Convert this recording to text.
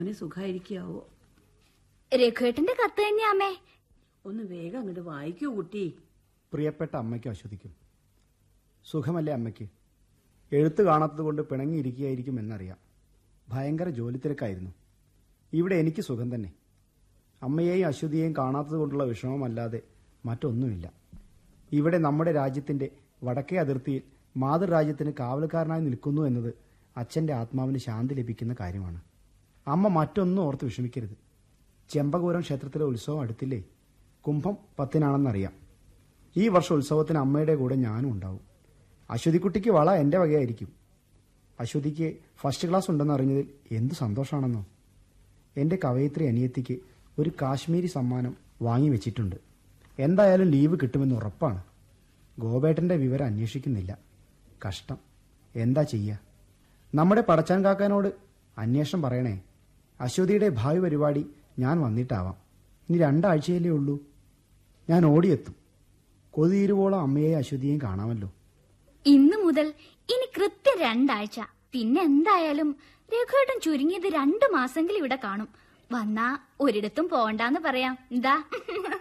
അവന് സുഖായിരിക്കാവോ രഘുവേട്ടന്റെ കത്ത് തന്നെയാ അമ്മേ ഒന്ന് വേഗം അങ്ങോട്ട് വായിക്കൂ കുട്ടി പ്രിയപ്പെട്ട അമ്മയ്ക്കും അശ്വതിക്കും സുഖമല്ലേ അമ്മയ്ക്ക് എഴുത്ത് കാണാത്തത് കൊണ്ട് പിണങ്ങിയിരിക്കുകയായിരിക്കും എന്നറിയാം ഭയങ്കര ജോലി തിരക്കായിരുന്നു ഇവിടെ എനിക്ക് സുഖം തന്നെ അമ്മയെയും അശ്വതിയെയും കാണാത്തത് കൊണ്ടുള്ള വിഷമമല്ലാതെ മറ്റൊന്നുമില്ല ഇവിടെ നമ്മുടെ രാജ്യത്തിന്റെ വടക്കേ അതിർത്തിയിൽ മാതൃരാജ്യത്തിന് കാവൽക്കാരനായി നിൽക്കുന്നു എന്നത് അച്ഛന്റെ ആത്മാവിന് ശാന്തി ലഭിക്കുന്ന കാര്യമാണ് അമ്മ മറ്റൊന്നും ഓർത്ത് വിഷമിക്കരുത് ചെമ്പകൂരം ക്ഷേത്രത്തിലെ ഉത്സവം അടുത്തില്ലേ കുംഭം പത്തിനാണെന്നറിയാം ഈ വർഷം ഉത്സവത്തിന് അമ്മയുടെ കൂടെ ഞാനും ഉണ്ടാവും അശ്വതിക്കുട്ടിക്ക് വള എൻ്റെ വകയായിരിക്കും അശ്വതിക്ക് ഫസ്റ്റ് ക്ലാസ് ഉണ്ടെന്ന് അറിഞ്ഞതിൽ എന്ത് സന്തോഷമാണെന്നോ എൻ്റെ കവയിത്രി അനിയത്തിക്ക് ഒരു കാശ്മീരി സമ്മാനം വാങ്ങി വെച്ചിട്ടുണ്ട് എന്തായാലും ലീവ് കിട്ടുമെന്ന് ഉറപ്പാണ് ഗോപേട്ടൻ്റെ വിവരം അന്വേഷിക്കുന്നില്ല കഷ്ടം എന്താ ചെയ്യുക നമ്മുടെ പടച്ചാൻ കാക്കാനോട് അന്വേഷണം പറയണേ അശ്വതിയുടെ ഭാവി പരിപാടി ഞാൻ വന്നിട്ടാവാം ഇനി രണ്ടാഴ്ചയല്ലേ ഉള്ളൂ ഞാൻ ഓടിയെത്തും കൊതിയിരുവോളം അമ്മയെയും അശ്വതിയെയും കാണാമല്ലോ ഇന്നു മുതൽ ഇനി കൃത്യം രണ്ടാഴ്ച പിന്നെ എന്തായാലും രഘുവേട്ടൻ ചുരുങ്ങിയത് രണ്ടു മാസെങ്കിലും ഇവിടെ കാണും വന്നാ ഒരിടത്തും പോകണ്ടെന്ന് പറയാം എന്താ